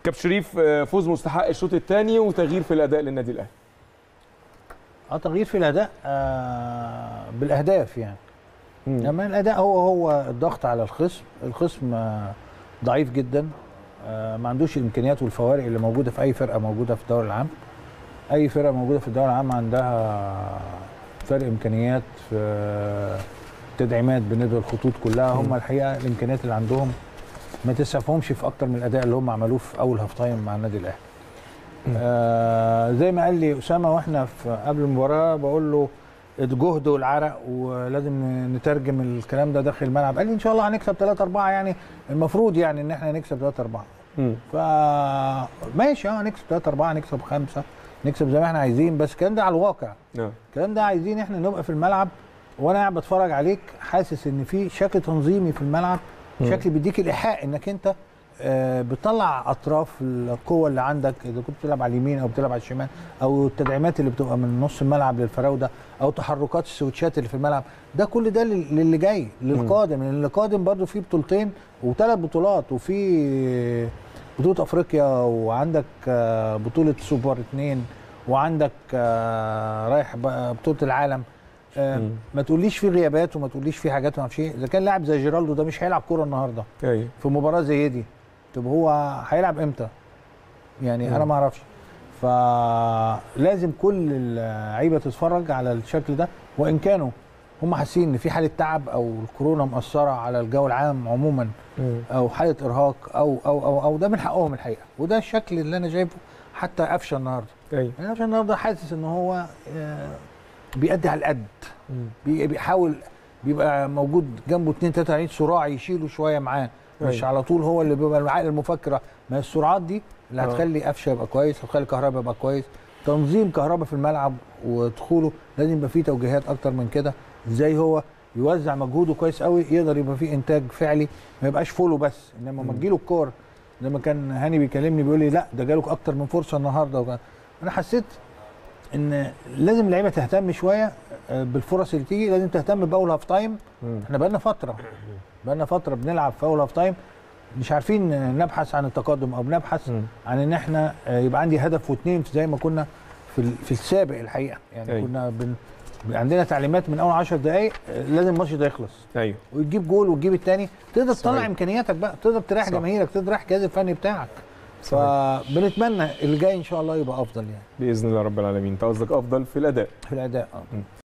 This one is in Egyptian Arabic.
كابتن شريف آه، فوز مستحق الشوط الثاني وتغيير في الاداء للنادي الاهلي اه تغيير في الاداء آه بالاهداف يعني مم. لما الاداء هو هو الضغط على الخصم الخصم آه ضعيف جدا آه ما عندوش الامكانيات والفوارق اللي موجوده في اي فرقه موجوده في الدوري العام اي فرقه موجوده في الدوري العام عندها فرق امكانيات في تدعيمات بالنسبه للخطوط كلها هم الحقيقه الامكانيات اللي عندهم ما تسعفهمش في اكتر من الاداء اللي هم عملوه في اول هاف تايم مع النادي الاهلي آه زي ما قال لي اسامه واحنا في قبل المباراه بقول له الجهد والعرق ولازم نترجم الكلام ده داخل الملعب قال لي ان شاء الله هنكسب 3 4 يعني المفروض يعني ان احنا نكسب 3 4 مم. فماشي اه نكسب 3 4 نكسب 5 نكسب زي ما احنا عايزين بس الكلام ده على الواقع نعم الكلام ده عايزين احنا نبقى في الملعب وانا قاعد بتفرج عليك حاسس ان في شكل تنظيمي في الملعب مم. شكل بيديك الايحاء انك انت آه، بتطلع اطراف القوه اللي عندك اذا كنت بتلعب على اليمين او بتلعب على الشمال او التدعيمات اللي بتبقى من نص الملعب للفراوده او تحركات السويتشات اللي في الملعب ده كل ده لل- للي جاي للقادم لان اللي قادم برضه في بطولتين وثلاث بطولات وفي بطوله افريقيا وعندك آه، بطوله سوبر اثنين وعندك آه، رايح بقى بطوله العالم آه، مم. ما تقوليش في غيابات وما تقوليش في حاجات ما اعرفش ايه اذا كان لاعب زي جيرالدو ده مش هيلعب كوره النهارده ايوه في مباراه زي دي طب هو هيلعب امتى يعني انا مم. ما اعرفش فلازم كل اللعيبه تتفرج على الشكل ده وان كانوا هم حاسين ان في حاله تعب او الكورونا مأثره على الجو العام عموما مم. او حاله ارهاق او او او او ده من حقهم الحقيقه وده الشكل اللي انا شايفه حتى قفشه النهارده ايوه يعني قفشه النهارده حاسس ان هو آه، بيأدي على القد مم. بي- بيحاول بيبقى موجود جنبه اتنين تلاته لعيب صراع يشيله شويه معاه مش أيوة. على طول هو اللي بيبقى العقل المفكره ما هي السرعات دي اللي آه. هتخلي قفشه يبقى كويس هتخلي كهربا يبقى كويس تنظيم كهربا في الملعب ودخوله لازم يبقى فيه توجيهات اكتر من كده ازاي هو يوزع مجهوده كويس قوي يقدر يبقى فيه انتاج فعلي ما يبقاش فولو بس انما ما تجيله الكور لما كان هاني بيكلمني بيقول لي لا ده جاله اكتر من فرصه النهارده وكان انا حسيت ان لازم اللعيبه تهتم شويه آه، بالفرص اللي تيجي لازم تهتم باول هاف تايم مم. احنا بقالنا فتره بقالنا فتره بنلعب في اول هاف تايم مش عارفين آه، نبحث عن التقدم او بنبحث مم. عن ان احنا آه، يبقى عندي هدف واثنين زي ما كنا في ال- في السابق الحقيقه يعني أيوة. كنا بن عندنا تعليمات من اول 10 دقائق آه، لازم الماتش ده يخلص ايوه وتجيب جول وتجيب الثاني تقدر صحيح. تطلع امكانياتك بقى تقدر تريح صح. جماهيرك تقدر تريح الجهاز الفني بتاعك صحيح. فبنتمنى اللي جاي ان شاء الله يبقى افضل يعني باذن الله رب العالمين انت قصدك افضل في الاداء في الاداء اه